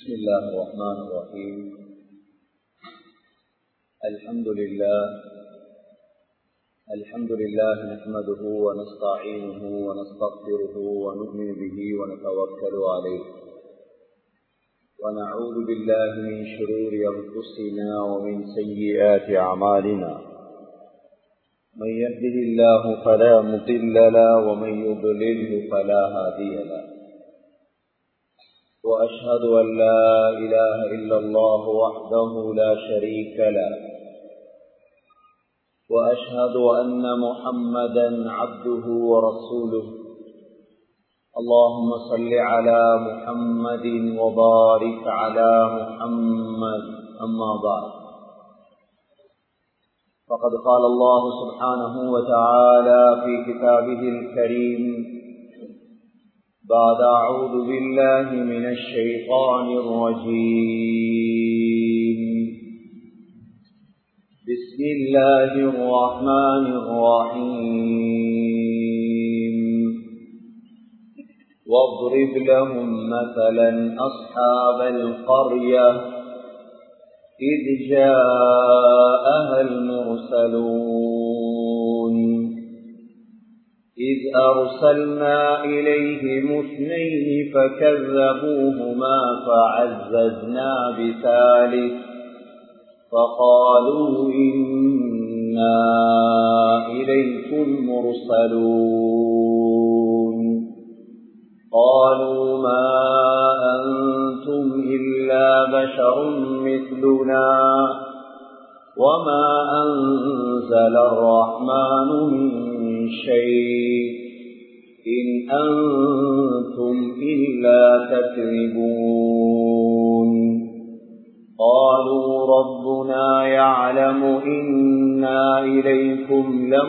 بسم الله الرحمن الرحيم الحمد لله الحمد لله نحمده ونستعينه ونستغفره ونؤمن به ونتوكل عليه ونعوذ بالله من شرور أنفسنا ومن سيئات أعمالنا من يهده الله فلا مضل له ومن يضلله فلا هادي له وأشهد أن لا إله إلا الله وحده لا شريك له وأشهد أن محمدا عبده ورسوله اللهم صل على محمد وبارك على محمد أما بعد فقد قال الله سبحانه وتعالى في كتابه الكريم بعد أعوذ بالله من الشيطان الرجيم بسم الله الرحمن الرحيم واضرب لهم مثلا أصحاب القرية إذ جاءها المرسلون إذ أرسلنا إليهم اثنين فكذبوهما فعززنا بثالث فقالوا إنا إليكم مرسلون قالوا ما أنتم إلا بشر مثلنا وما أنزل الرحمن من شيء إن أنتم إلا تكذبون قالوا ربنا يعلم إنا إليكم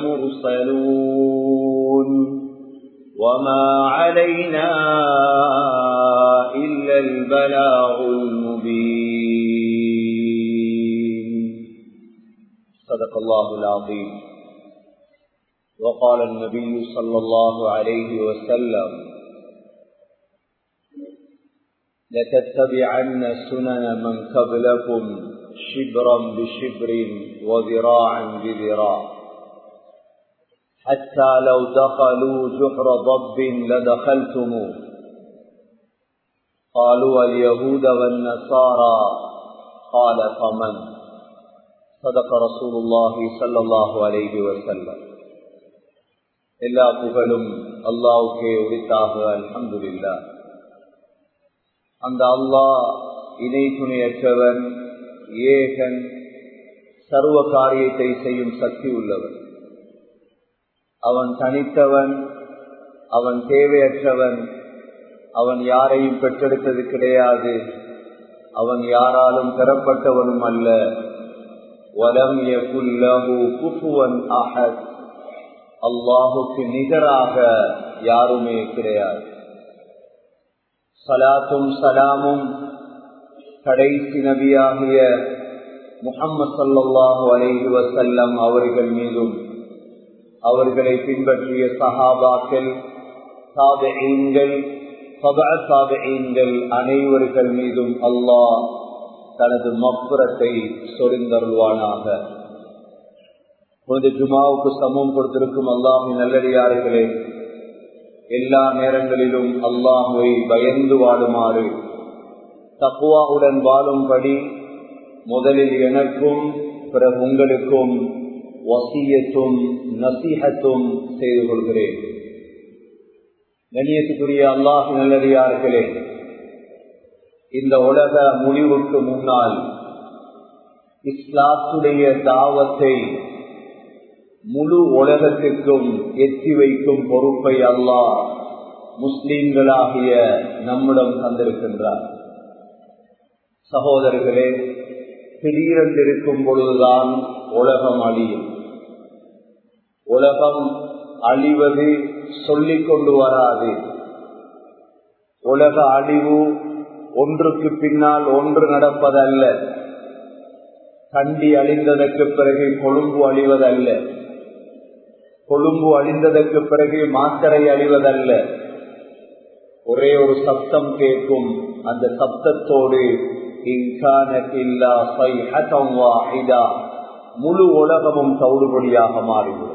لمرسلون وما علينا إلا البلاغ المبين صدق الله العظيم وقال النبي صلى الله عليه وسلم لتتبعن سنن من قبلكم شبرا بشبر وذراعا بذراع حتى لو دخلوا جحر ضب لدخلتموه قالوا اليهود والنصارى قال فمن صدق رسول الله صلى الله عليه وسلم எல்லா புகழும் அல்லாவுக்கே உரித்தாக அல்ஹம்துல்லா அந்த அல்லாஹ் இணை துணையற்றவன் ஏகன் சர்வ காரியத்தை செய்யும் சக்தி உள்ளவன் அவன் தனித்தவன் அவன் தேவையற்றவன் அவன் யாரையும் பெற்றெடுத்தது கிடையாது அவன் யாராலும் பெறப்பட்டவனும் அல்ல வலம் யகுல்லஹு குஃபுவன் அஹத் அல்லாஹுக்கு நிகராக யாருமே கிடையாது சலாத்தும் சலாமும் கடைசி நபியாகிய முகம்மது சல்லாஹு அலைஹி வசல்லம் அவர்கள் மீதும் அவர்களை பின்பற்றிய சஹாபாக்கள் சாதகங்கள் சாதகங்கள் அனைவர்கள் மீதும் அல்லாஹ் தனது மப்புறத்தை சொரிந்தருள்வானாக புனித ஜுமாவுக்கு சமம் கொடுத்திருக்கும் அல்லாஹின் நல்லடியார்களே எல்லா நேரங்களிலும் அல்லாஹுவை பயந்து வாழுமாறு தக்குவாவுடன் வாழும்படி முதலில் எனக்கும் பிறகு உங்களுக்கும் வசியத்தும் நசீகத்தும் செய்து கொள்கிறேன் கணியத்துக்குரிய அல்லாஹ் நல்லடியார்களே இந்த உலக முடிவுக்கு முன்னால் இஸ்லாத்துடைய தாவத்தை முழு உலகத்திற்கும் எத்தி வைக்கும் பொறுப்பை அல்லாஹ் முஸ்லீம்களாகிய நம்மிடம் தந்திருக்கின்றார் சகோதரர்களே திடீரென்றிருக்கும் பொழுதுதான் உலகம் அழியும் உலகம் அழிவது சொல்லிக் கொண்டு வராது உலக அழிவு ஒன்றுக்கு பின்னால் ஒன்று நடப்பதல்ல கண்டி அழிந்ததற்கு பிறகு கொழும்பு அழிவதல்ல கொழும்பு அழிந்ததற்கு பிறகு மாத்தரை அழிவதல்ல ஒரே ஒரு சப்தம் கேட்கும் அந்த சப்தத்தோடு முழு உலகமும் தௌடுபடியாக மாறிவிடும்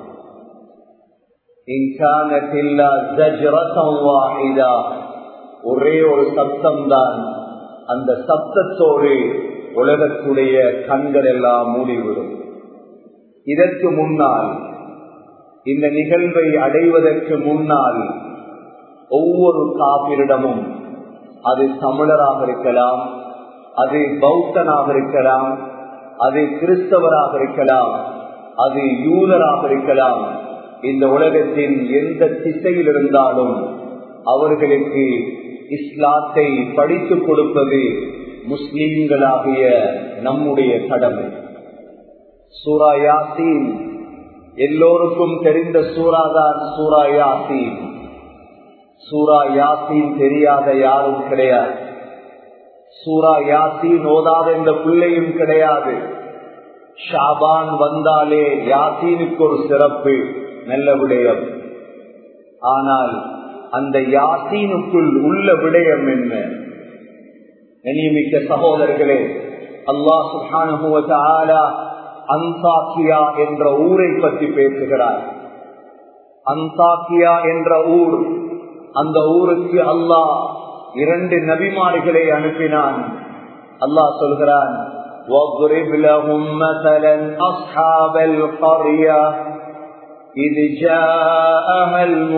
ஒரே ஒரு சப்தம் தான் அந்த சப்தத்தோடு உலகத்துடைய கண்கள் எல்லாம் மூடிவிடும் இதற்கு முன்னால் இந்த நிகழ்வை அடைவதற்கு முன்னால் ஒவ்வொரு காப்பிரிடமும் அது தமிழராக இருக்கலாம் அது பௌத்தனாக இருக்கலாம் அது கிறிஸ்தவராக இருக்கலாம் அது யூதராக இருக்கலாம் இந்த உலகத்தின் எந்த திசையில் இருந்தாலும் அவர்களுக்கு இஸ்லாத்தை படித்துக் கொடுப்பது முஸ்லிம்களாகிய நம்முடைய கடமை சூரா யாசீன் எல்லோருக்கும் தெரிந்த சூறாதான் சூரா யாசீன் சூரா யாசீன் தெரியாத யாரும் கிடையாது சூரா யாசீன் ஓதாத இந்த பிள்ளையும் கிடையாது ஷாபான் வந்தாலே யாசீனுக்கு ஒரு சிறப்பு நல்ல விடயம் ஆனால் அந்த யாசீனுக்குள் உள்ள விடயம் என்ன நியமிக்க சகோதரர்களே அல்லாஹ் சுஹானுவ அந்தாக்கியா என்ற ஊரை பற்றி பேசுகிறார் அந்தாக்கியா என்ற ஊர் அந்த ஊருக்கு அல்லாஹ் இரண்டு நபிமார்களை அனுப்பினான் அல்லாஹ் சொல்கிறான் واضرب لهم مثلا أصحاب القرية إذ جاءها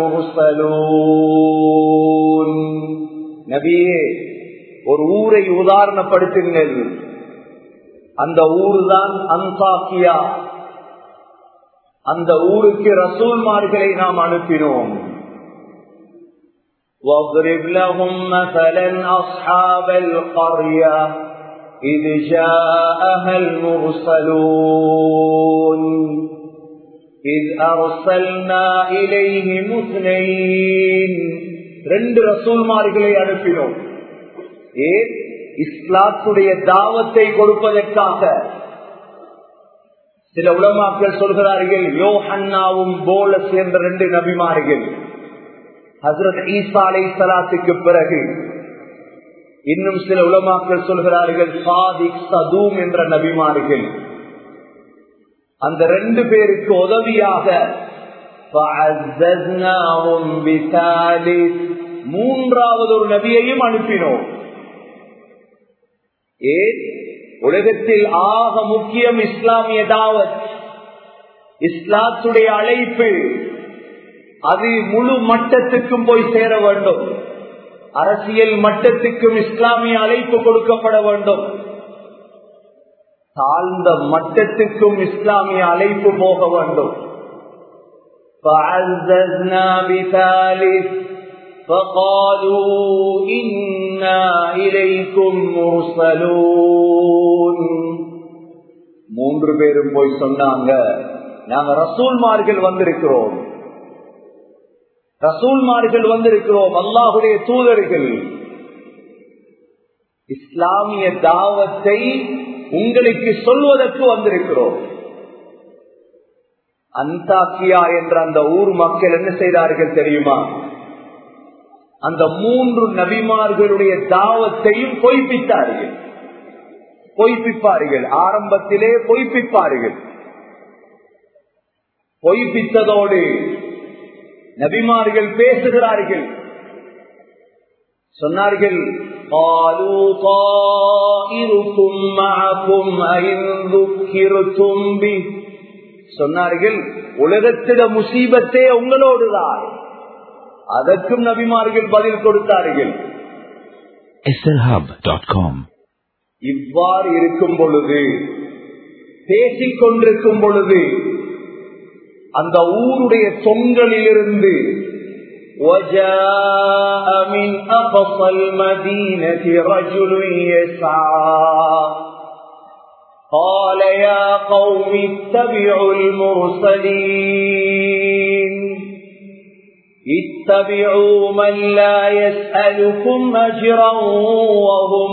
المرسلون நபியே ஒரு ஊரை உதாரணப்படுத்துங்கள் அந்த ஊர் தான் அன்சாக்கியா அந்த ஊருக்கு ரசூல்மார்களை நாம் அனுப்பினோம் واضرب لهم مثلا أصحاب القرية إذ جاءها المرسلون إذ أرسلنا إليهم اثنين ரெண்டு ரசூல்மார்களை அனுப்பினோம் ஏன் இஸ்லாத்துடைய தாவத்தை கொடுப்பதற்காக சில உலமாக்கள் சொல்கிறார்கள் யோஹன்னாவும் போலஸ் என்ற ரெண்டு நபிமார்கள் ஹசரத் ஈசா அலை சலாத்துக்கு பிறகு இன்னும் சில உலமாக்கள் சொல்கிறார்கள் சாதிக் சதூம் என்ற நபிமார்கள் அந்த ரெண்டு பேருக்கு உதவியாக மூன்றாவது ஒரு நபியையும் அனுப்பினோம் ஏன் உலகத்தில் ஆக முக்கியம் இஸ்லாமிய தாவத் இஸ்லாத்துடைய அழைப்பு அது முழு மட்டத்துக்கும் போய் சேர வேண்டும் அரசியல் மட்டத்துக்கும் இஸ்லாமிய அழைப்பு கொடுக்கப்பட வேண்டும் தாழ்ந்த மட்டத்துக்கும் இஸ்லாமிய அழைப்பு போக வேண்டும் فعززنا بثالث فقالوا إنا إليكم مرسلون மூன்று பேரும் போய் சொன்னாங்க நாங்க ரசூல்மார்கள் வந்திருக்கிறோம் ரசூல்மார்கள் வந்திருக்கிறோம் அல்லாஹுடைய தூதர்கள் இஸ்லாமிய தாவத்தை உங்களுக்கு சொல்வதற்கு வந்திருக்கிறோம் அந்தாக்கியா என்ற அந்த ஊர் மக்கள் என்ன செய்தார்கள் தெரியுமா அந்த மூன்று நபிமார்களுடைய தாவத்தையும் பொய்ப்பித்தார்கள் பொய்ப்பிப்பார்கள் ஆரம்பத்திலே பொய்ப்பிப்பார்கள் பொய்ப்பித்ததோடு நபிமார்கள் பேசுகிறார்கள் சொன்னார்கள் قالوا طائركم معكم أئن ذكرتم به சொன்னார்கள் உலகத்தில முசீபத்தே உங்களோடுதான் அதற்கும் நபிமார்கள் பதில் கொடுத்தார்கள் slhub.com இவ்வாறு இருக்கும் பொழுது பேசிக் கொண்டிருக்கும் பொழுது அந்த ஊருடைய தொங்கலிலிருந்து وجاء من أقصى المدينة رجل يسعى قال يا قوم اتبعوا المرسلين اتبعوا من لا يسألكم أجرا وهم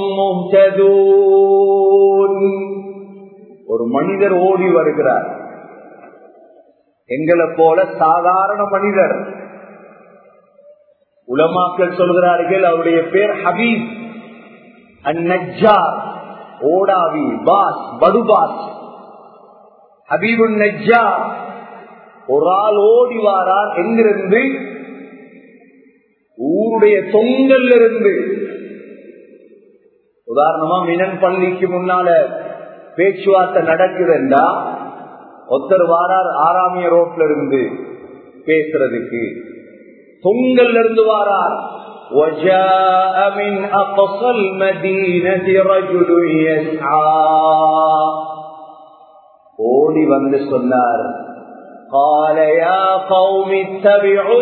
مهتدون ஒரு மனிதர் ஓடி வருகிறார் எங்களை போல சாதாரண மனிதர் உலமாக்கள் சொல்கிறார்கள் அவருடைய பேர் ஹபீப் அந்நஜார் ஓடாவி பாஸ் படுபாஸ் ஹபீபு நஜார் ஒரு ஆள் ஓடி வாரார் எங்கிருந்து ஊருடைய தொங்கல்ல இருந்து உதாரணமா மினன் பள்ளிக்கு முன்னால பேச்சுவார்த்தை நடக்குதுண்டா ஒருத்தர் வாரார் ஆறாமிய ரோட்ல இருந்து பேசுறதுக்கு தொங்கல்ல இருந்து வாரார் وجاء من أقصى المدينة رجل يسعى ஓடி வந்து சொன்னார் قال يا قوم اتبعوا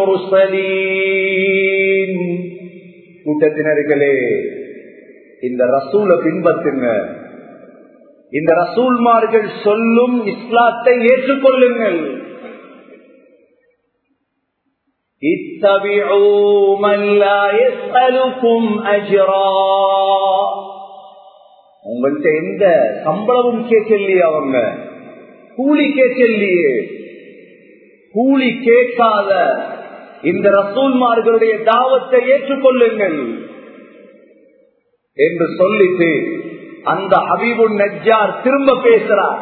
المرسلين கூட்டத்தினர்களே இந்த ரசூல பின்பற்றுங்க இந்த ரசூல்மார்கள் சொல்லும் இஸ்லாத்தை ஏற்றுக்கொள்ளுங்கள் اتبعوا من لا يسألكم أجرا உங்கள்கிட்ட எந்த சம்பளமும் கேட்கலையே அவங்க கூலி கேட்கலையே கூலி கேட்காத இந்த ரசூல்மார்களுடைய தாவத்தை ஏற்றுக்கொள்ளுங்கள் என்று சொல்லிட்டு அந்த ஹபீபு நஜ்ஜார் திரும்ப பேசுறார்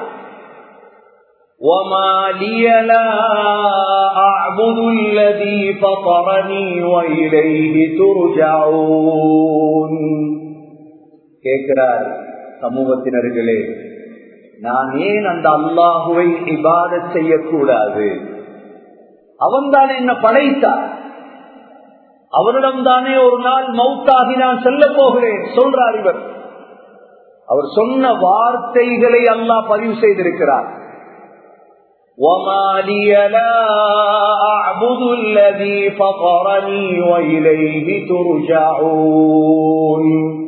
وما لي لا أعبد الذي فطرني وإليه ترجعون கேட்கிறார் சமூகத்தினர்களே நான் ஏன் அந்த அல்லாஹுவை இபாத செய்யக்கூடாது அவன்தான் என்ன படைத்தார் அவரிடம் தானே ஒரு நாள் மௌத்தாகி நான் செல்ல போகிறேன் சொல்றார் இவர் அவர் சொன்ன வார்த்தைகளை அல்லாஹ் பதிவு செய்திருக்கிறார் وما لي لا أعبد الذي فطرني وإليه ترجعون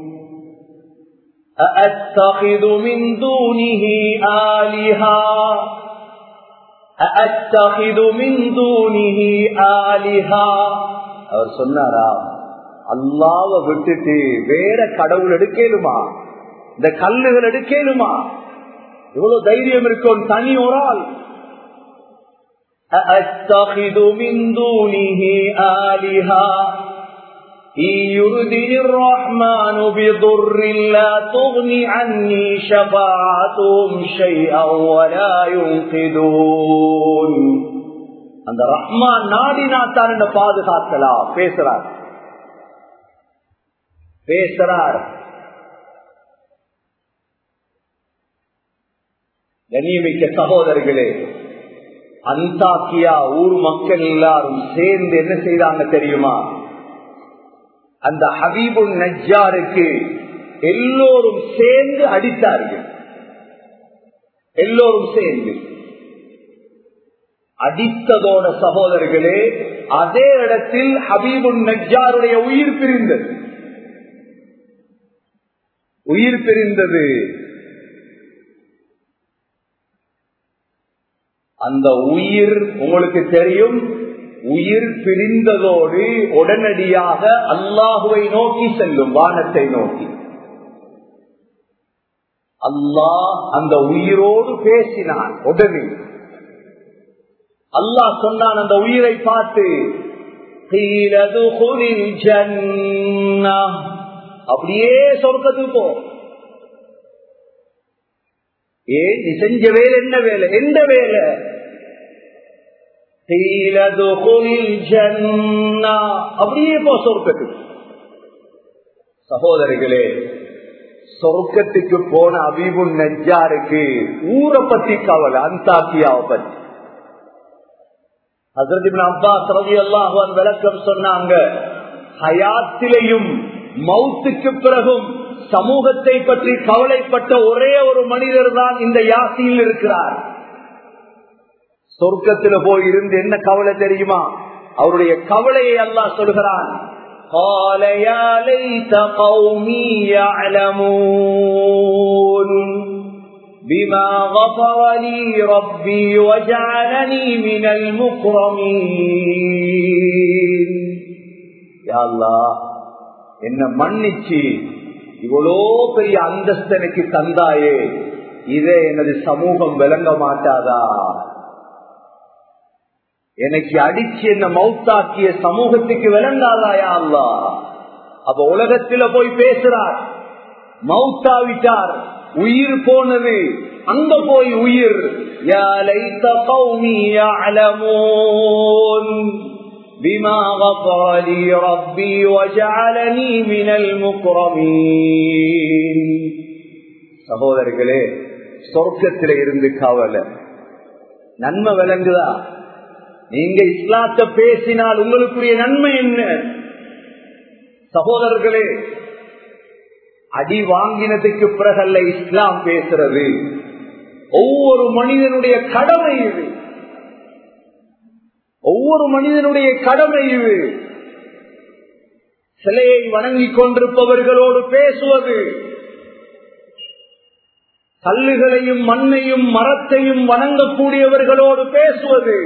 أأتخذ من دونه آلهة أأتخذ من دونه آلهة அவர் சொன்னாரா அல்லாவ விட்டுட்டு வேற கடவுள் எடுக்கலுமா இந்த கல்லுகள் எடுக்கலுமா இவ்வளவு தைரியம் இருக்கும் தனி ஒரு ஆள் أأتخذ من دونه آلهة إن يردن الرحمن بضر لا تغن عني شفاعتهم شيئا ولا ينقذون அந்த ரஹ்மான் நாடினாத்தான் என்ன பாதுகாக்கலாம் பேசுறார் பேசுறார் கண்ணியமிக்க சகோதரர்களே அந்தாக்கியா ஊர் மக்கள் எல்லாரும் சேர்ந்து என்ன செய்தாங்க தெரியுமா அந்த ஹபீபு நஜ்ஜாருக்கு எல்லோரும் சேர்ந்து அடித்தார்கள் எல்லோரும் சேர்ந்து அடித்ததோட சகோதரர்களே அதே இடத்தில் ஹபீபு நஜ்ஜாருடைய உயிர் பிரிந்தது உயிர் பிரிந்தது அந்த உயிர் உங்களுக்கு தெரியும் உயிர் பிரிந்ததோடு உடனடியாக அல்லாஹுவை நோக்கி செல்லும் வானத்தை நோக்கி அல்லாஹ் அந்த உயிரோடு பேசினான் உடனே அல்லாஹ் சொன்னான் அந்த உயிரை பார்த்து அப்படியே சொர்க்கத்துக்கு போ ஏ நீ செஞ்ச வேலை என்ன வேலை எந்த வேலை அப்படியே போ சொர்க்கத்துக்கு சகோதரிகளே சொர்க்கத்துக்கு போன அபிபு நஜாருக்கு ஊரை பத்தி கவலை அந்தாக்கியாவை பத்தி அப்பாஸ் ரவி அல்லாஹன் விளக்கம் சொன்னாங்க ஹயாத்திலையும் மௌத்துக்கு பிறகும் சமூகத்தை பற்றி கவலைப்பட்ட ஒரே ஒரு மனிதர் தான் இந்த யாசியில் இருக்கிறார் சொர்க்கத்தில் போய் இருந்து என்ன கவலை தெரியுமா அவருடைய கவலையை அல்லாஹ் சொல்கிறான் قال يا ليت قومي يعلمون بما غفر لي ربي وجعلني من المكرمين يا الله என்ன மன்னிச்சு இவ்வளோ பெரிய அந்தஸ்து எனக்கு தந்தாயே இதை எனது சமூகம் விளங்க மாட்டாதா எனக்கு அடிச்சு என்ன மௌத்தாக்கிய சமூகத்துக்கு விளங்காதாயா அல்லா அப்ப உலகத்துல போய் பேசுறார் மௌத்தாவிட்டார் உயிர் போனது அங்க போய் உயிர் يا ليت قومي يعلمون بما غفر لي ربي وجعلني من المكرمين சகோதரர்களே சொர்க்கத்தில இருந்து கவலை நன்மை விளங்குதா நீங்க இஸ்லாத்த பேசினால் உங்களுக்குரிய நன்மை என்ன சகோதரர்களே அடி வாங்கினதுக்கு பிறகல்ல இஸ்லாம் பேசுறது ஒவ்வொரு மனிதனுடைய கடமை இது ஒவ்வொரு மனிதனுடைய கடமை இது சிலையை வணங்கிக் கொண்டிருப்பவர்களோடு பேசுவது கல்லுகளையும் மண்ணையும் மரத்தையும் வணங்கக்கூடியவர்களோடு பேசுவது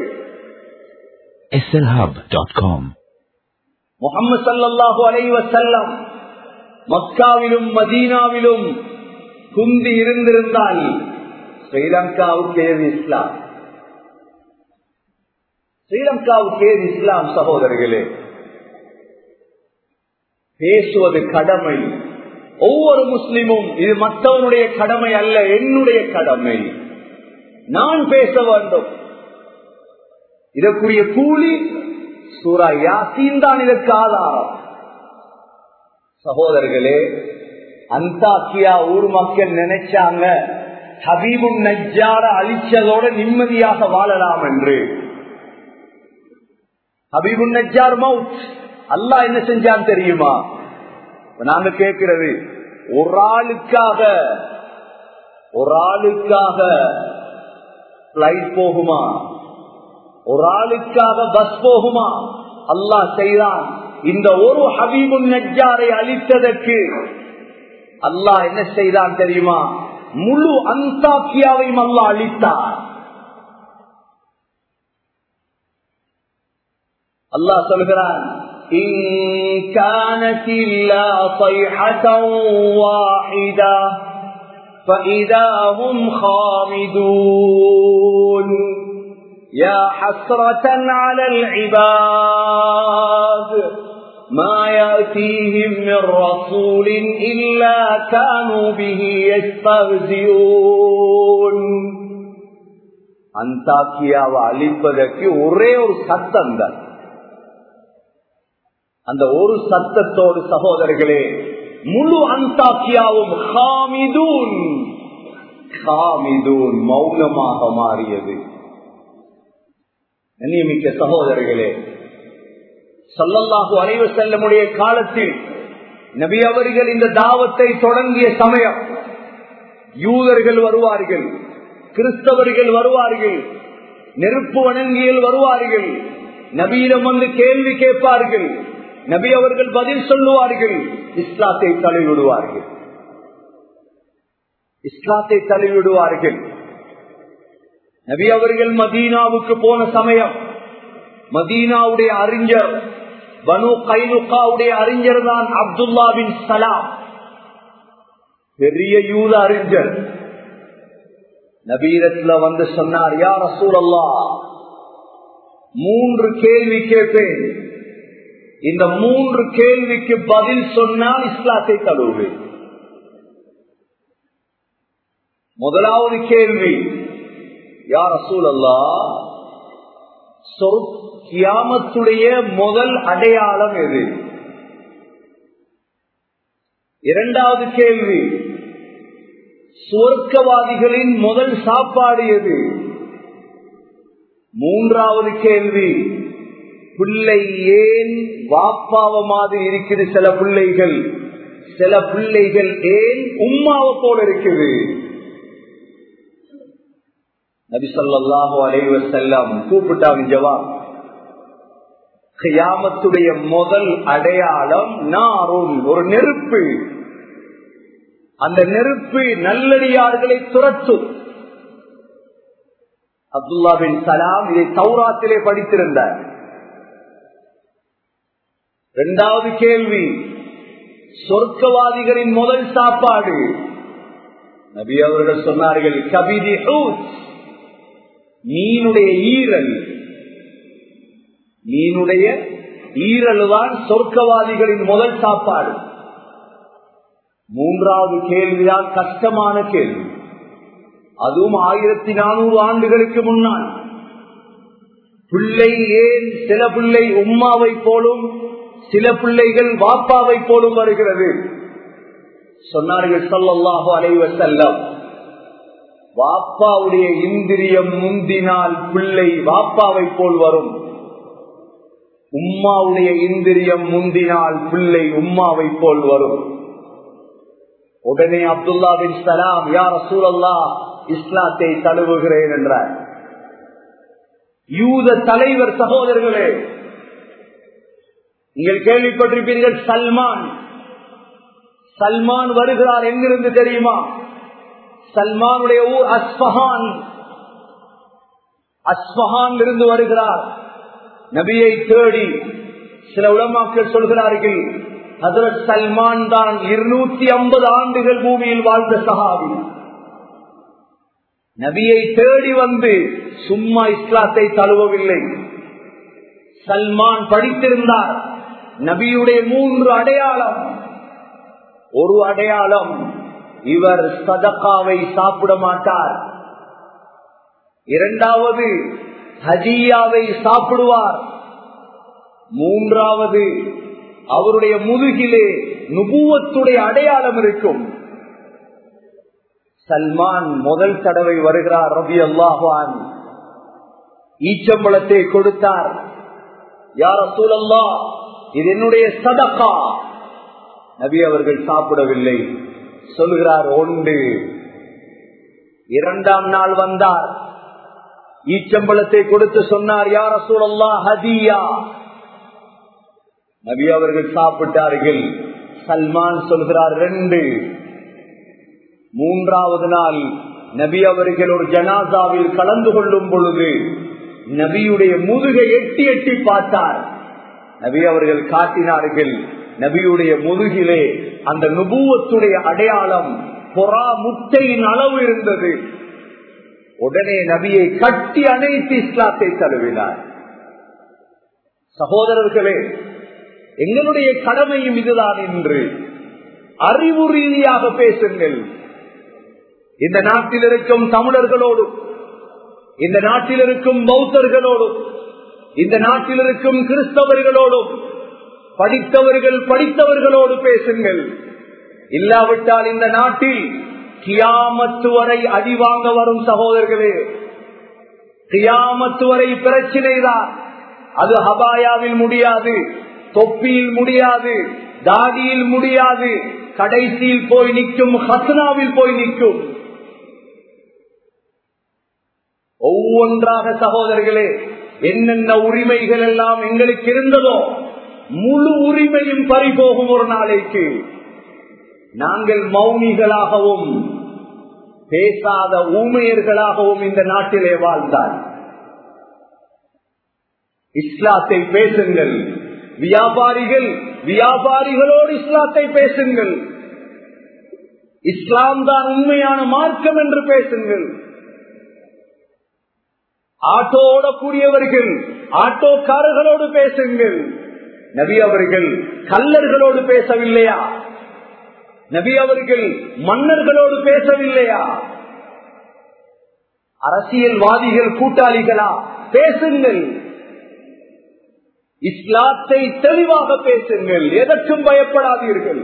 slhub.com முகமது சல்லாஹூ அலைவ செல்லம் மக்காவிலும் மதீனாவிலும் குந்தி இருந்திருந்தால் ஸ்ரீலங்காவுக்கு ஏது இஸ்லாம் ஸ்ரீலங்காவுக்கு ஏது இஸ்லாம் சகோதரர்களே பேசுவது கடமை ஒவ்வொரு முஸ்லிமும் இது மற்றவனுடைய கடமை அல்ல என்னுடைய கடமை நான் பேச வேண்டும் இதற்குரிய கூலி சூரா யாசீன் தான் இதற்கு ஆதாரம் சகோதரர்களே அந்தாக்கியா ஊர் மக்கள் நினைச்சாங்க ஹபீபும் நஜ்ஜார அழிச்சதோட நிம்மதியாக வாழலாம் என்று ஹபீபுன் நஜ்ஜார் மவுத் அல்லாஹ் என்ன செஞ்சான் தெரியுமா நாங்க கேட்கிறது ஒரு ஆளுக்காக ஒரு ஆளுக்காக பிளைட் போகுமா ஒரு ஆளுக்காக பஸ் போகுமா அல்லாஹ் செய்தான் இந்த ஒரு ஹபீபுன் நஜ்ஜாரை அழித்ததற்கு அல்லாஹ் என்ன செய்தான் தெரியுமா முழு அந்தாக்கியாவையும் அல்லாஹ் அழித்தார் அல்லாஹ் சொல்கிறான் إن كانت إلا صيحة واحدة فإذا هم خامدون يا حسرة على العباد ما يأتيهم من رسول إلا كانوا به يستهزئون அந்தாக்கியாவை அழிப்பதற்கு ஒரே ஒரு சத்தம் தான் அந்த ஒரு சத்தத்தோடு சகோதரர்களே முழு அந்தாக்கியாவும் ஹாமிதூன் ஹாமிதூன் மௌனமாக மாறியது நியமிக்க சகோதரர்களே சொல்லல்லாஹு அனைவு செல்லமுடைய காலத்தில் நபி அவர்கள் இந்த தாவத்தை தொடங்கிய சமயம் யூதர்கள் வருவார்கள் கிறிஸ்தவர்கள் வருவார்கள் நெருப்பு வணங்கியல் வருவார்கள் நபியிடம் வந்து கேள்வி கேட்பார்கள் நபி அவர்கள் பதில் சொல்லுவார்கள் இஸ்லாத்தை தழுவிடுவார்கள் இஸ்லாத்தை தழுவிடுவார்கள் நபி அவர்கள் மதீனாவுக்கு போன சமயம் மதீனாவுடைய அறிஞர் பனு கைலுக்காவுடைய அறிஞர் தான் அப்துல்லா பின் சலாம் பெரிய யூத அறிஞர் நபீரத்துல வந்து சொன்னார் யார் சூழல்லா மூன்று கேள்வி கேட்பேன் இந்த மூன்று கேள்விக்கு பதில் சொன்னால் இஸ்லாத்தை தழுவேன் முதலாவது கேள்வி யார் சூழல்லா கியாமத்துடைய முதல் அடையாளம் எது இரண்டாவது கேள்வி சுவர்க்கவாதிகளின் முதல் சாப்பாடு எது மூன்றாவது கேள்வி பிள்ளை ஏன் வாப்பாவ மாதிரி இருக்குது சில பிள்ளைகள் சில பிள்ளைகள் ஏன் உம்மாவை போல இருக்குது நபி சொல்லாஹு அலைவ செல்லம் கூப்பிட்டாங்க ஜவாப் கியாமத்துடைய முதல் அடையாளம் நாரும் ஒரு நெருப்பு அந்த நெருப்பு நல்லடியார்களை துரத்தும் அப்துல்லா பின் சலாம் இதை சௌராத்திலே படித்திருந்தார் இரண்டாவது கேள்வி சொர்க்கவாதிகளின் முதல் சாப்பாடு நபி அவர்கள் சொன்னார்கள் கபிதி மீனுடைய ஈரல் மீனுடைய ஈரல் தான் சொர்க்கவாதிகளின் முதல் சாப்பாடு மூன்றாவது கேள்விதான் கஷ்டமான கேள்வி அதுவும் ஆயிரத்தி நானூறு ஆண்டுகளுக்கு முன்னால் பிள்ளை ஏன் சில பிள்ளை உம்மாவை போலும் சில பிள்ளைகள் வாப்பாவை போலும் வருகிறது சொன்னார்கள் சொல்லல்லாஹோ அலைவ செல்லம் வாப்பாவுடைய இந்திரியம் முந்தினால் பிள்ளை வாப்பாவை போல் வரும் உம்மாவுடைய இந்திரியம் முந்தினால் பிள்ளை உம்மாவை போல் வரும் உடனே அப்துல்லா பின் சலாம் யார் சூழல்லா இஸ்லாத்தை தழுவுகிறேன் என்றார் யூத தலைவர் சகோதரர்களே நீங்கள் கேள்விப்பட்டிருப்பீர்கள் சல்மான் சல்மான் வருகிறார் எங்கிருந்து தெரியுமா சல்மானுடைய ஊர் அஸ்பஹான் அஸ்பஹான் இருந்து வருகிறார் நபியை தேடி சில உலமாக்கள் சொல்கிறார்கள் ஹசரத் சல்மான் தான் இருநூத்தி ஐம்பது ஆண்டுகள் பூமியில் வாழ்ந்த சகாவி நபியை தேடி வந்து சும்மா இஸ்லாத்தை தழுவவில்லை சல்மான் படித்திருந்தார் நபியுடைய மூன்று அடையாளம் ஒரு அடையாளம் இவர் சதக்காவை சாப்பிட மாட்டார் இரண்டாவது ஹஜியாவை சாப்பிடுவார் மூன்றாவது அவருடைய முதுகிலே நுபுவத்துடைய அடையாளம் இருக்கும் சல்மான் முதல் தடவை வருகிறார் ரபி அல்லாஹான் ஈச்சம்பளத்தை கொடுத்தார் யார சூழல்லா இது என்னுடைய சதக்கா நபி அவர்கள் சாப்பிடவில்லை சொல்கிறார் ஒன்று இரண்டாம் நாள் வந்தார் ஈச்சம்பளத்தை கொடுத்து சொன்னார் யார சூழல்லா ஹதியா நபி அவர்கள் சாப்பிட்டார்கள் சல்மான் சொல்கிறார் ரெண்டு மூன்றாவது நாள் நபி அவர்கள் ஒரு ஜனாசாவில் கலந்து கொள்ளும் பொழுது நபியுடைய முதுகை எட்டி எட்டி பார்த்தார் நபி அவர்கள் காட்டினார்கள் நபியுடைய முதுகிலே அந்த நுபுவத்துடைய அடையாளம் பொறா முட்டையின் அளவு இருந்தது உடனே நபியை கட்டி அணைத்து இஸ்லாத்தை தழுவினார் சகோதரர்களே எங்களுடைய கடமையும் இதுதான் என்று அறிவு ரீதியாக பேசுங்கள் இந்த நாட்டில் இருக்கும் தமிழர்களோடும் இந்த நாட்டில் இருக்கும் பௌத்தர்களோடும் இந்த நாட்டில் இருக்கும் கிறிஸ்தவர்களோடும் படித்தவர்கள் படித்தவர்களோடு பேசுங்கள் இல்லாவிட்டால் இந்த நாட்டில் கியாமத்து வரை அடி வாங்க வரும் சகோதரர்களே கியாமத்து வரை பிரச்சினை தான் அது ஹபாயாவில் முடியாது தொப்பியில் முடியாது தாடியில் முடியாது கடைசியில் போய் நிற்கும் ஹசனாவில் போய் நிற்கும் ஒவ்வொன்றாக சகோதரர்களே என்னென்ன உரிமைகள் எல்லாம் எங்களுக்கு இருந்ததோ முழு உரிமையும் பறிபோகும் ஒரு நாளைக்கு நாங்கள் மௌனிகளாகவும் பேசாத ஊமையர்களாகவும் இந்த நாட்டிலே வாழ்ந்தார் இஸ்லாத்தை பேசுங்கள் வியாபாரிகள் வியாபாரிகளோடு இஸ்லாத்தை பேசுங்கள் இஸ்லாம் தான் உண்மையான மார்க்கம் என்று பேசுங்கள் ஆட்டோ ஓடக்கூடியவர்கள் ஆட்டோக்காரர்களோடு பேசுங்கள் நபி அவர்கள் கல்லர்களோடு பேசவில்லையா நபி அவர்கள் மன்னர்களோடு பேசவில்லையா அரசியல்வாதிகள் கூட்டாளிகளா பேசுங்கள் இஸ்லாத்தை தெளிவாக பேசுங்கள் எதற்கும் பயப்படாதீர்கள்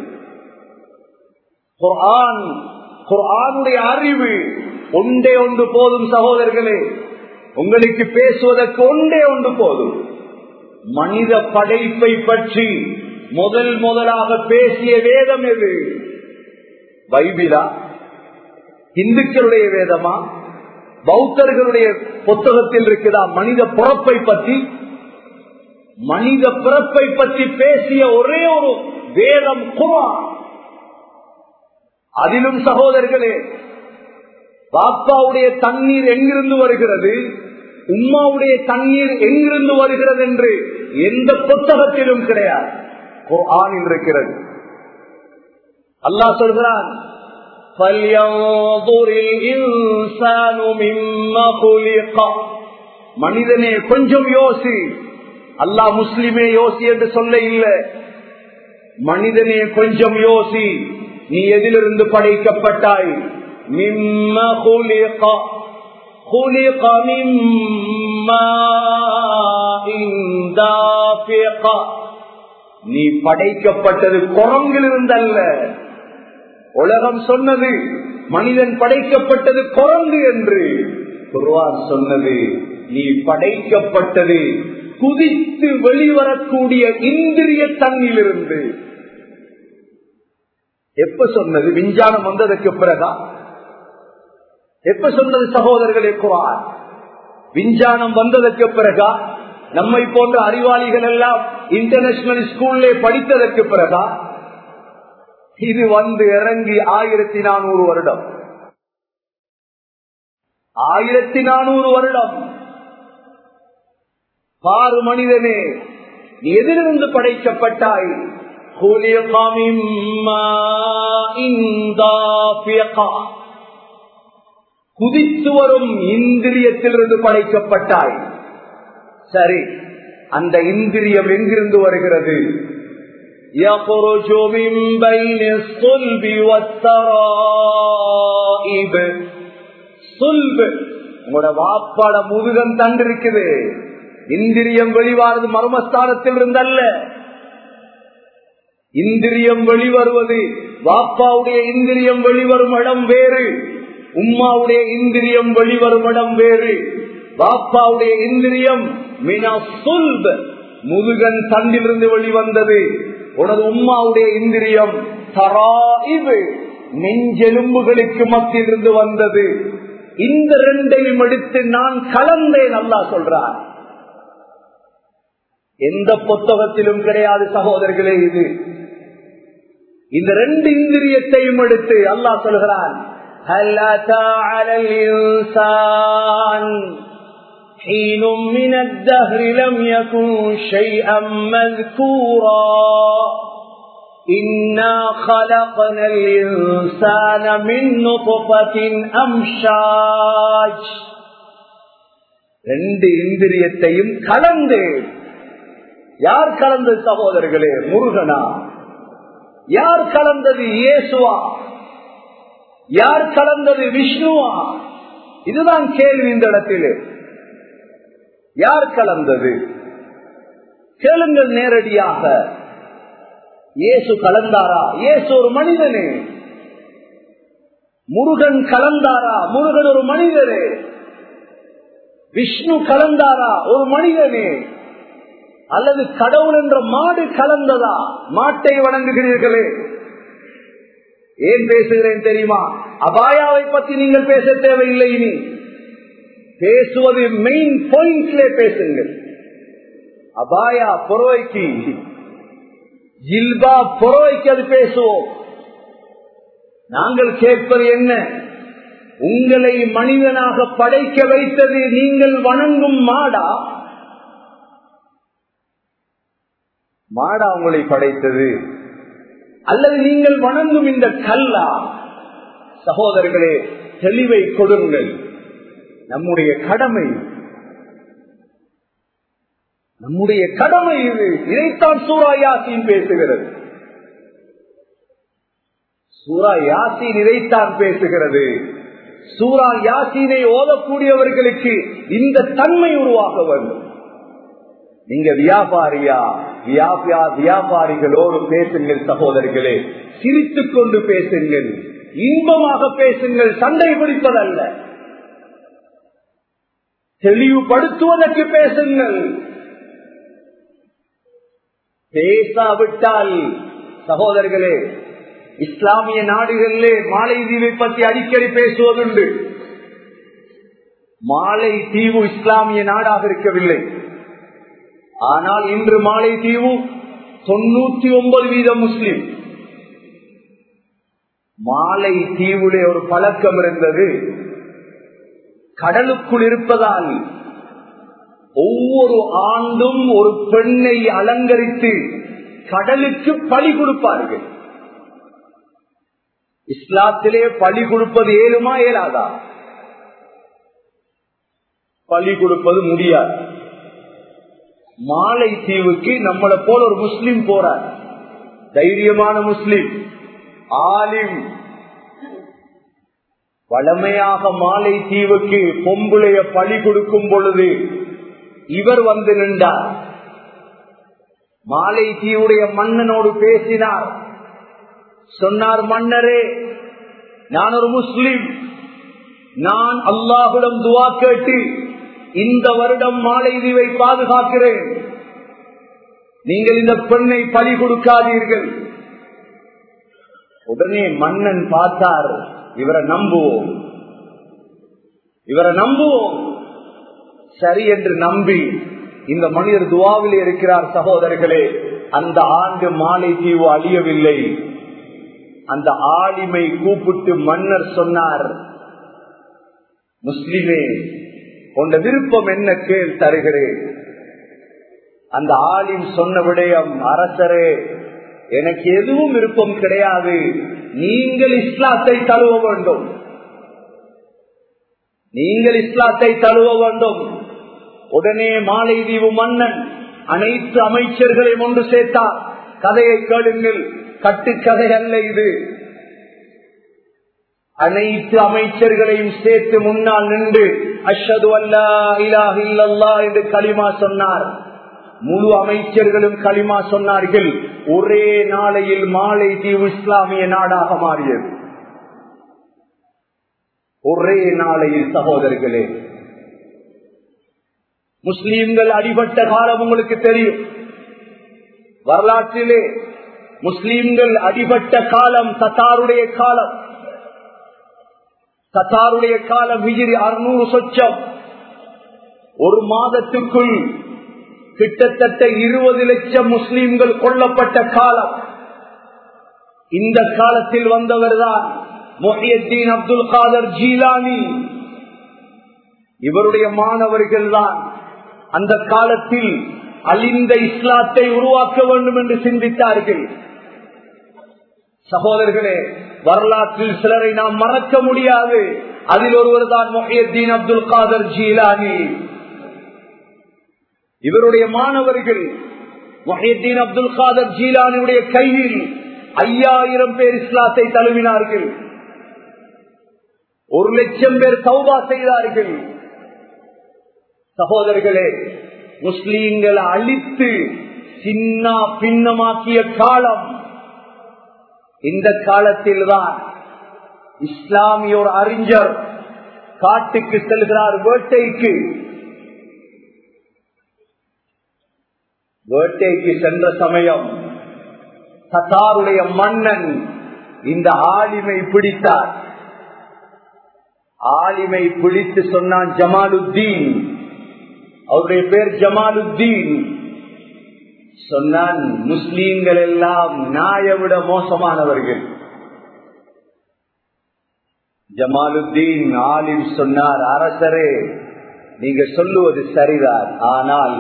குர்ஆன் குர்ஆனுடைய அறிவு ஒன்றே ஒன்று போதும் சகோதரர்களே உங்களுக்கு பேசுவதற்கு ஒன்றே ஒன்று போதும் மனித படைப்பை பற்றி முதல் முதலாக பேசிய வேதம் எது பைபிளா இந்துக்களுடைய வேதமா பௌத்தர்களுடைய புத்தகத்தில் இருக்குதா மனித பிறப்பை பற்றி மனித பிறப்பை பற்றி பேசிய ஒரே ஒரு வேதம் குமார் அதிலும் சகோதரர்களே பாப்பாவுடைய தண்ணீர் எங்கிருந்து வருகிறது உம்மாவுடைய தண்ணீர் எங்கிருந்து வருகிறது என்று எந்த புத்தகத்திலும் கிடையாது குர்ஆனில் இருக்கிறது அல்லாஹ் சொல்கிறான் فَلْيَنْظُرِ الْإِنسَانُ مِمَّا خُلِقَ மனிதனே கொஞ்சம் யோசி அல்லாஹ் முஸ்லிமே யோசி என்று சொல்ல இல்லை மனிதனே கொஞ்சம் யோசி நீ எதிலிருந்து படைக்கப்பட்டாய் மிம்ம خلق خلق من ماء دافق நீ படைக்கப்பட்டது குரங்கிலிருந்தல்ல உலகம் சொன்னது மனிதன் படைக்கப்பட்டது குரங்கு என்று குர்வான் சொன்னது நீ படைக்கப்பட்டது குதித்து வெளிவரக்கூடிய இந்திரிய தன்னிலிருந்து எப்ப சொன்னது விஞ்ஞானம் வந்ததற்கு பிறகா எப்ப சொன்னது சகோதரர்களே குரான் விஞ்ஞானம் வந்ததற்கு பிறகா நம்மை போன்ற அறிவாளிகள் எல்லாம் இன்டர்நேஷனல் ஸ்கூல்லே படித்ததற்கு பிறகா இது வந்து இறங்கி ஆயிரத்தி நானூறு வருடம் ஆயிரத்தி நானூறு வருடம் பாரு மனிதனே நீ எதிலிருந்து படைக்கப்பட்டாய் குதித்து வரும் இந்திரியத்திலிருந்து படைக்கப்பட்டாய் சரி அந்த இந்திரியம் எங்கிருந்து வருகிறது يخرج من بين الصلب والترائب صلب உங்களோட வாப்பாட முதுகம் தண்டு இருக்குது இந்திரியம் வெளிவாரது மர்மஸ்தானத்தில் இருந்தல்ல இந்திரியம் வெளிவருவது வாப்பாவுடைய இந்திரியம் வெளிவரும் இடம் வேறு உம்மாவுடைய இந்திரியம் வெளிவரும் இடம் வேறு வாப்பாவுடைய இந்திரியம் மினா சுல்ப முதுகன் தண்டிலிருந்து வெளிவந்தது உனது உம்மாவுடைய இந்திரியம் தராயிவு நெஞ்செலும்புகளுக்கு மத்தியிலிருந்து வந்தது இந்த ரெண்டையும் எடுத்து நான் கலந்தேன் அல்லா சொல்றார் எந்த புத்தகத்திலும் கிடையாது சகோதரர்களே இது இந்த ரெண்டு இந்திரியத்தையும் எடுத்து அல்லாஹ் சொல்கிறான் حين من الدهر لم يكن شيئا مذكورا إنا خلقنا الإنسان من نطفة أمشاج ரெண்டு இந்திரியத்தையும் கலந்து யார் கலந்தது சகோதரர்களே முருகனா யார் கலந்தது இயேசுவா யார் கலந்தது விஷ்ணுவா இதுதான் கேள்வி இந்த இடத்திலே யார் கலந்தது கேளுங்கள் நேரடியாக இயேசு கலந்தாரா இயேசு ஒரு மனிதனே முருகன் கலந்தாரா முருகன் ஒரு மனிதனே விஷ்ணு கலந்தாரா ஒரு மனிதனே அல்லது கடவுள் என்ற மாடு கலந்ததா மாட்டை வணங்குகிறீர்களே ஏன் பேசுகிறேன் தெரியுமா அபாயாவை பத்தி நீங்கள் பேச தேவையில்லை இனி பேசுவது மெயின் பாயிண்ட்ல பேசுங்கள் அபாயா பொறவைக்கு ஜில்பா பொறவைக்கு அது பேசுவோம் நாங்கள் கேட்பது என்ன உங்களை மனிதனாக படைக்க வைத்தது நீங்கள் வணங்கும் மாடா மாடா உங்களை படைத்தது அல்லது நீங்கள் வணங்கும் இந்த கல்லா சகோதரர்களே தெளிவை கொடுங்கள் நம்முடைய கடமை நம்முடைய கடமை இது இதைத்தான் சூரா யாசின் பேசுகிறது சூரா யாசின் இதைத்தான் பேசுகிறது சூரா யாசீனை ஓதக்கூடியவர்களுக்கு இந்த தன்மை உருவாக வேண்டும் நீங்க வியாபாரியா வியாபியா வியாபாரிகளோடு பேசுங்கள் சகோதரர்களே சிரித்துக் கொண்டு பேசுங்கள் இன்பமாக பேசுங்கள் சண்டை பிடிப்பதல்ல தெளிவுபடுத்துவதற்கு பேசுங்கள் பேசாவிட்டால் சகோதரர்களே இஸ்லாமிய நாடுகளிலே மாலை தீவை பற்றி அடிக்கடி பேசுவதுண்டு மாலை தீவு இஸ்லாமிய நாடாக இருக்கவில்லை ஆனால் இன்று மாலை தீவு தொண்ணூத்தி ஒன்பது வீதம் முஸ்லிம் மாலை தீவுலே ஒரு பழக்கம் இருந்தது கடலுக்குள் இருப்பதால் ஒவ்வொரு ஆண்டும் ஒரு பெண்ணை அலங்கரித்து கடலுக்கு பழி கொடுப்பார்கள் இஸ்லாத்திலே பழி கொடுப்பது ஏழுமா ஏலாதா பழி கொடுப்பது முடியாது மாலை தீவுக்கு நம்மளை போல ஒரு முஸ்லிம் போறார் தைரியமான முஸ்லிம் ஆலிம் வளமையாக மாலை தீவுக்கு பொம்புளைய பழி கொடுக்கும் பொழுது இவர் வந்து நின்றார் மாலை தீவுடைய மன்னனோடு பேசினார் சொன்னார் மன்னரே நான் ஒரு முஸ்லிம் நான் அல்லாஹுடன் துவா கேட்டு இந்த வருடம் மாலை தீவை பாதுகாக்கிறேன் நீங்கள் இந்த பெண்ணை பலி கொடுக்காதீர்கள் உடனே மன்னன் பார்த்தார் இவரை நம்புவோம் இவரை நம்புவோம் சரி என்று நம்பி இந்த மனிதர் துவாவில் இருக்கிறார் சகோதரர்களே அந்த ஆண்டு மாலை தீவு அழியவில்லை அந்த ஆலிமை கூப்பிட்டு மன்னர் சொன்னார் முஸ்லிமே உண்ட விருப்பம் என்ன கேள் தருகிறேன் அந்த ஆளின் சொன்ன விடயம் அரசரே எனக்கு எதுவும் விருப்பம் கிடையாது நீங்கள் இஸ்லாத்தை தழுவ வேண்டும் நீங்கள் இஸ்லாத்தை தழுவ வேண்டும் உடனே மாலை தீவு மன்னன் அனைத்து அமைச்சர்களையும் ஒன்று சேர்த்தார் கதையை கேளுங்கள் கட்டுக்கதை அல்ல இது அனைத்து அமைச்சர்களையும் சேர்த்து முன்னால் நின்று அஷது அல்லா இலாஹ் இல்லல்லா என்று களிமா சொன்னார் முழு அமைச்சர்களும் களிமா சொன்னார்கள் ஒரே நாளையில் மாலை தீவு இஸ்லாமிய நாடாக மாறியது ஒரே நாளையில் சகோதரர்களே முஸ்லீம்கள் அடிபட்ட காலம் உங்களுக்கு தெரியும் வரலாற்றிலே முஸ்லீம்கள் அடிபட்ட காலம் தத்தாருடைய காலம் தத்தாருடைய காலம் விஜிரி அறுநூறு சொச்சம் ஒரு மாதத்துக்குள் கிட்டத்தட்ட இருபது லட்சம் முஸ்லீம்கள் கொல்லப்பட்ட காலம் இந்த காலத்தில் வந்தவர் தான் மொஹியத்தீன் அப்துல் காதர் ஜீலானி இவருடைய மாணவர்கள் தான் அந்த காலத்தில் அழிந்த இஸ்லாத்தை உருவாக்க வேண்டும் என்று சிந்தித்தார்கள் சகோதரர்களே வரலாற்றில் சிலரை நாம் மறக்க முடியாது அதில் ஒருவர் தான் மொஹியத்தீன் அப்துல் காதர் ஜீலானி இவருடைய மாணவர்கள் மொஹியத்தீன் அப்துல் காதர் ஜீலானியுடைய கையில் ஐயாயிரம் பேர் இஸ்லாத்தை தழுவினார்கள் ஒரு லட்சம் பேர் சௌபா செய்தார்கள் சகோதரர்களே முஸ்லீம்களை அழித்து சின்ன பின்னமாக்கிய காலம் இந்த காலத்தில் தான் இஸ்லாமிய ஒரு அறிஞர் காட்டுக்கு செல்கிறார் வேட்டைக்கு வேட்டைக்கு சென்ற சமயம் சத்தாருடைய மன்னன் இந்த ஆலிமை பிடித்தார் ஆலிமை பிடித்து சொன்னான் ஜமாலுத்தீன் அவருடைய பேர் ஜமாலுத்தீன் சொன்னான் முஸ்லீம்கள் எல்லாம் நாயை விட மோசமானவர்கள் ஜமாலுத்தீன் ஆலிம் சொன்னார் அரசரே நீங்க சொல்லுவது சரிதான் ஆனால்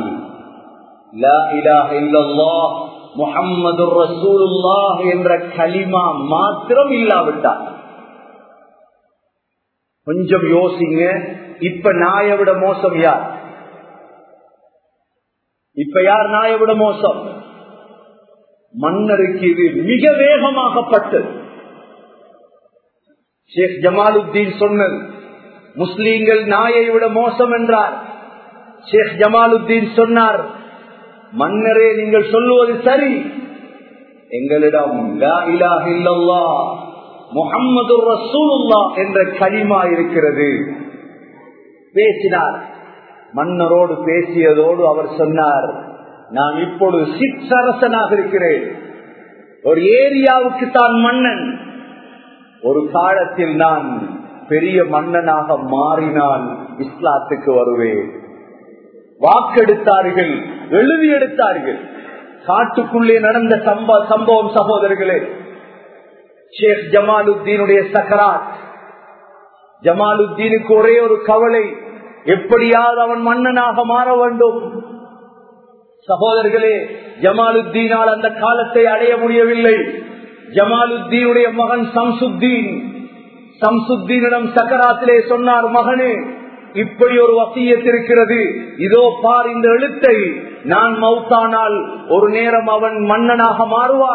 முகம்மது ரசூலுல்லாஹ் என்ற களிமா மாத்திரம் இல்லாவிட்டார் கொஞ்சம் யோசிங்க இப்ப நாயை விட மோசம் யார் இப்ப யார் நாயை விட மோசம் மன்னருக்கு இது மிக வேகமாகப்பட்டது ஷேக் ஜமாலுத்தீன் சொன்னது முஸ்லீம்கள் நாயை விட மோசம் என்றார் ஷேக் ஜமாலுத்தீன் சொன்னார் மன்னரே நீங்கள் சொல்லுவது சரி எங்களிடம் முகம்மது ரசூலுல்லா என்ற களிமா இருக்கிறது பேசினார் மன்னரோடு பேசியதோடு அவர் சொன்னார் நான் இப்பொழுது சிற்றரசனாக இருக்கிறேன் ஒரு ஏரியாவுக்கு தான் மன்னன் ஒரு காலத்தில் நான் பெரிய மன்னனாக மாறினால் இஸ்லாத்துக்கு வருவேன் வாக்கெடுத்தார்கள் எழுதி எடுத்தார்கள் காட்டுக்குள்ளே நடந்த சம்பவம் சகோதரர்களே ஷேக் ஜமாலுத்தீனுடைய சக்கராத் ஜமாலுத்தீனுக்கு ஒரே ஒரு கவலை எப்படியாவது அவன் மன்னனாக மாற வேண்டும் சகோதரர்களே ஜமாலுத்தீனால் அந்த காலத்தை அடைய முடியவில்லை ஜமாலுத்தீனுடைய மகன் சம்சுத்தீன் சம்சுத்தீனிடம் சக்கராத்திலே சொன்னார் மகனே இப்படி ஒரு வசியத் இருக்கிறது இதோ பார் இந்த எழுத்தை நான் மௌத்தானால் ஒரு நேரம் அவன் மன்னனாக மாறுவான்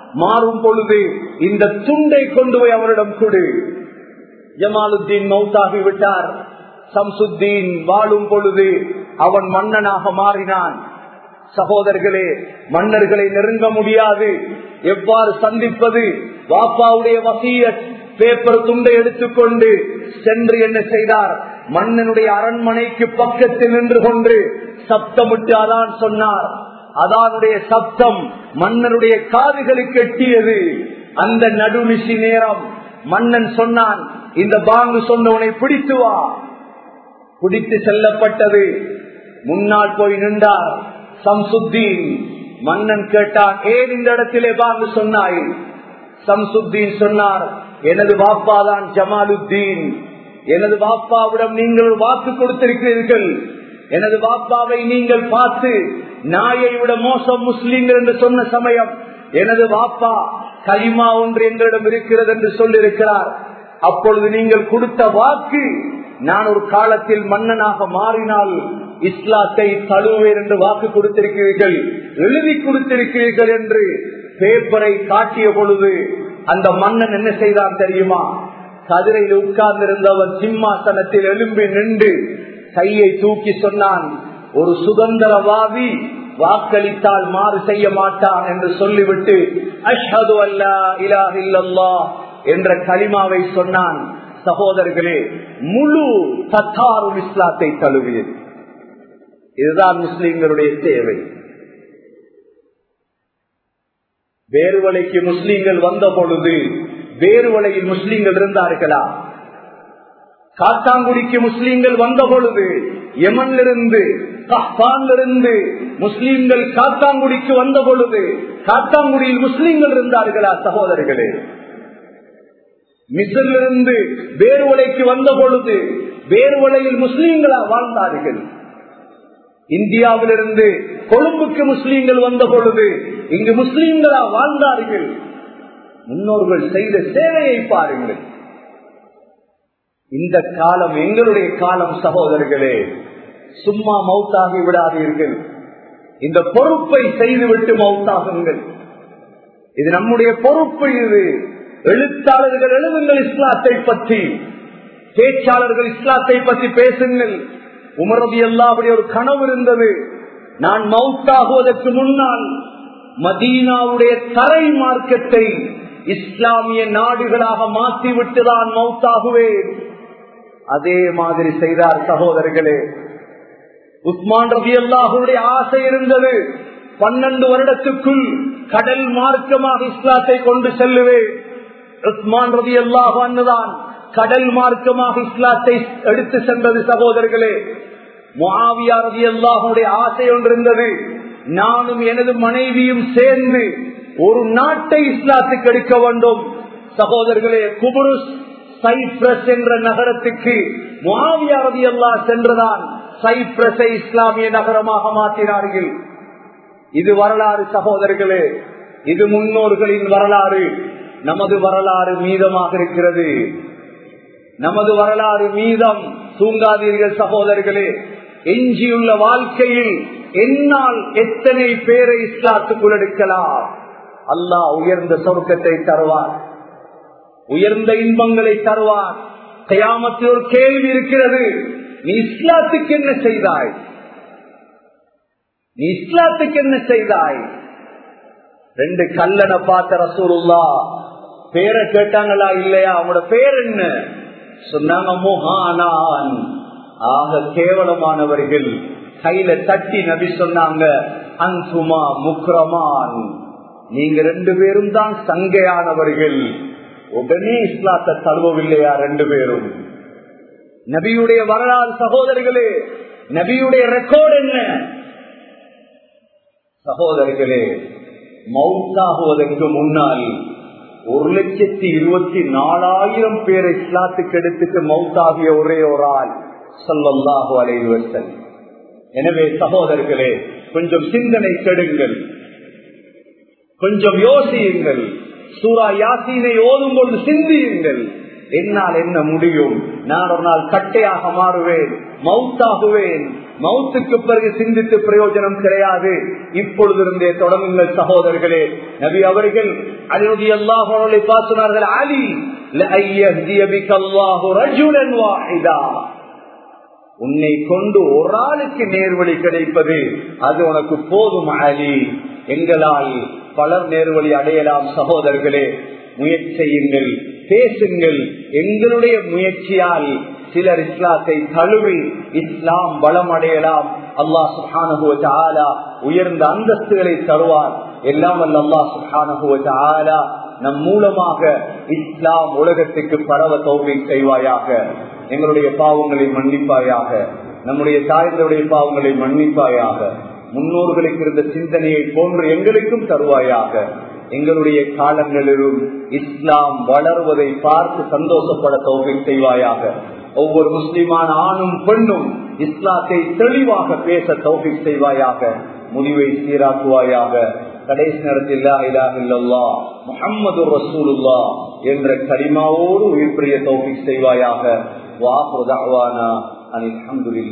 மாறும் பொழுது இந்த துண்டை கொண்டு போய் அவரிடம் கொடு ஜமாலுத்தீன் மௌத்தாகி விட்டார் சம்சுத்தீன் வாழும் பொழுது அவன் மன்னனாக மாறினான் சகோதரர்களே மன்னர்களை நெருங்க முடியாது எவ்வாறு சந்திப்பது வாப்பாவுடைய வசிய பேப்பர் துண்டை எடுத்துக்கொண்டு சென்று என்ன செய்தார் மன்னனுடைய அரண்மனைக்கு பக்கத்தில் நின்று கொண்டு சப்தமிட்டு அதான் சொன்னார் அதானுடைய சப்தம் மன்னனுடைய காதுகளுக்கு எட்டியது அந்த நடுநிசி நேரம் மன்னன் சொன்னான் இந்த பாங்கு சொன்னவனை பிடித்து வா பிடித்து செல்லப்பட்டது முன்னால் போய் நின்றார் சம்சுத்தீன் மன்னன் கேட்டான் ஏன் இந்த இடத்திலே பாங்கு சொன்னாய் சம்சுத்தீன் சொன்னார் எனது வாப்பாதான் ஜமாலுத்தீன் எனது வாப்பாவிடம் நீங்கள் வாக்கு கொடுத்திருக்கிறீர்கள் எனது வாப்பாவை நீங்கள் பார்த்து நாயை விட மோசம் முஸ்லீம்கள் என்று சொன்ன சமயம் எனது வாப்பா கலிமா ஒன்று எங்களிடம் இருக்கிறது என்று சொல்லியிருக்கிறார் அப்பொழுது நீங்கள் கொடுத்த வாக்கு நான் ஒரு காலத்தில் மன்னனாக மாறினால் இஸ்லாத்தை தழுவேன் என்று வாக்கு கொடுத்திருக்கிறீர்கள் எழுதி கொடுத்திருக்கிறீர்கள் என்று பேப்பரை காட்டிய பொழுது அந்த மன்னன் என்ன செய்தான் தெரியுமா கதிரையில் உட்கார்ந்திருந்தவன் சிம்மாசனத்தில் எழும்பி நின்று கையை தூக்கி சொன்னான் ஒரு சுதந்திரவாதி வாக்களித்தால் மாறு செய்ய மாட்டான் என்று சொல்லிவிட்டு அஷ்ஹது அல்லா இலாஹ் இல்லல்லா என்ற களிமாவை சொன்னான் சகோதரர்களே முழு தத்தாரும் இஸ்லாத்தை தழுவியது இதுதான் முஸ்லிம்களுடைய தேவை வேறு வலைக்கு முஸ்லீம்கள் வந்த பொழுது வேறு வலையில் முஸ்லீம்கள் இருந்தார்களா காத்தாங்குடிக்கு முஸ்லீம்கள் வந்த பொழுது யமனிலிருந்து இருந்து முஸ்லீம்கள் காத்தாங்குடிக்கு வந்த பொழுது காத்தாங்குடியில் முஸ்லீம்கள் இருந்தார்களா சகோதரர்களே மிசிலிருந்து வேறு வலைக்கு வந்த பொழுது வேறு வலையில் முஸ்லீம்களா வாழ்ந்தார்கள் இந்தியாவிலிருந்து கொழும்புக்கு முஸ்லீம்கள் வந்த பொழுது இங்கு முஸ்லீம்களா வாழ்ந்தார்கள் முன்னோர்கள் செய்த சேவையை பாருங்கள் இந்த காலம் எங்களுடைய காலம் சகோதரர்களே சும்மா மௌத்தாகி விடாதீர்கள் இந்த பொறுப்பை செய்துவிட்டு மௌத்தாகுங்கள் இது நம்முடைய பொறுப்பு இது எழுத்தாளர்கள் எழுதுங்கள் இஸ்லாத்தை பற்றி பேச்சாளர்கள் இஸ்லாத்தை பற்றி பேசுங்கள் உமரது எல்லாபடி ஒரு கனவு இருந்தது நான் மவுத்தாகுவதற்கு முன்னால் மதீனாவுடைய தரை மார்க்கத்தை இஸ்லாமிய நாடுகளாக மாற்றிவிட்டுதான் மவுத்தாகுவேன் அதே மாதிரி செய்தார் சகோதரர்களே உஸ்மான் ரவி அல்லாஹுடைய ஆசை இருந்தது பன்னெண்டு வருடத்துக்குள் கடல் மார்க்கமாக இஸ்லாத்தை கொண்டு செல்லுவேன் உஸ்மான் ரவி அல்லாஹு அன்னுதான் கடல் மார்க்கமாக இஸ்லாத்தை எடுத்து சென்றது சகோதரர்களே முஆவியா ரவி அல்லாஹுடைய ஆசை ஒன்று இருந்தது நானும் எனது மனைவியும் சேர்ந்து ஒரு நாட்டை இஸ்லாத்துக்கு எடுக்க வேண்டும் சகோதரர்களே குபுருஸ் சைப்ரஸ் என்ற நகரத்துக்கு முஆவியா ரவி அல்லா சென்றுதான் சைப்ரஸை இஸ்லாமிய நகரமாக மாற்றினார்கள் இது வரலாறு சகோதரர்களே இது முன்னோர்களின் வரலாறு நமது வரலாறு மீதமாக இருக்கிறது நமது வரலாறு மீதம் தூங்காதீர்கள் சகோதரர்களே எஞ்சியுள்ள வாழ்க்கையில் என்னால் எத்தனை பேரை இஸ்லாத்துக்குள் எடுக்கலாம் அல்லாஹ் உயர்ந்த சொர்க்கத்தை தருவார் உயர்ந்த இன்பங்களை தருவார் கயாமத்தில் ஒரு கேள்வி இருக்கிறது நீ இஸ்லாத்துக்கு என்ன செய்தாய் நீ இஸ்லாத்துக்கு என்ன செய்தாய் ரெண்டு கல்லனை பார்த்த ரசூலுல்லா பேரை கேட்டாங்களா இல்லையா அவனோட பேர் என்ன சொன்னாங்க முஹானான் ஆக கேவலமானவர்கள் கையில தட்டி நபி சொன்னாங்க அன்சுமா முக்ரமான் நீங்க ரெண்டு பேரும் தான் சங்கையானவர்கள் உடனே இஸ்லாத்தை தழுவவில்லையா ரெண்டு பேரும் நபியுடைய வரலாறு சகோதரர்களே நபியுடைய ரெக்கார்டு என்ன சகோதரர்களே மவுத்தாகுவதற்கு முன்னால் ஒரு லட்சத்தி இருபத்தி நாலாயிரம் பேர் இஸ்லாத்துக்கு எடுத்துட்டு மவுத்தாகிய ஒரே ஒரு ஆள் சொல்லல்லாஹு அலைவசன் எனவே சகோதரர்களே கொஞ்சம் சிந்தனை கெடுங்கள் கொஞ்சம் யோசியுங்கள் சூரா யாசீனை ஓதும் பொழுது சிந்தியுங்கள் என்னால் என்ன முடியும் நான் ஒரு நாள் கட்டையாக மாறுவேன் மவுத்தாகுவேன் மௌத்துக்கு பிறகு சிந்தித்து பிரயோஜனம் கிடையாது இப்பொழுதிருந்தே தொடங்குங்கள் சகோதரர்களே நபி அவர்கள் அலிரதி அல்லாஹை பார்த்துனார்கள் அலி உன்னை கொண்டு ஒரு ஆளுக்கு நேர்வழி கிடைப்பது அது உனக்கு போதும் அலி எங்களால் பலர் நேர்வழி அடையலாம் சகோதரர்களே முயற்சி செய்யுங்கள் பேசுங்கள் எங்களுடைய முயற்சியால் சிலர் இஸ்லாத்தை தழுவி இஸ்லாம் பலம் அடையலாம் அல்லாஹ் சுஹானுகுவ உயர்ந்த அந்தஸ்துகளை தருவார் எல்லாம் அல்ல அல்லாஹ் சுஹானுகுவ நம் மூலமாக இஸ்லாம் உலகத்துக்கு பரவ தோல்வி செய்வாயாக எங்களுடைய பாவங்களை மன்னிப்பாயாக நம்முடைய தாய்களுடைய பாவங்களை மன்னிப்பாயாக முன்னோர்களுக்கு இருந்த சிந்தனையை போன்று எங்களுக்கும் தருவாயாக எங்களுடைய காலங்களிலும் இஸ்லாம் வளர்வதை பார்த்து சந்தோஷப்பட தோல்வி செய்வாயாக ஒவ்வொரு முஸ்லிமான ஆணும் பெண்ணும் இஸ்லாத்தை தெளிவாக பேச தௌஃபி செய்வாயாக முடிவை சீராக்குவாயாக கடைசி நேரத்தில் இல்லா முகம்மது ரசூலுல்லா என்ற கரிமாவோடு உயிர் பிரிய தௌஃபி செய்வாயாக வாக்குதாவானா அனில் அஹமதுல்லா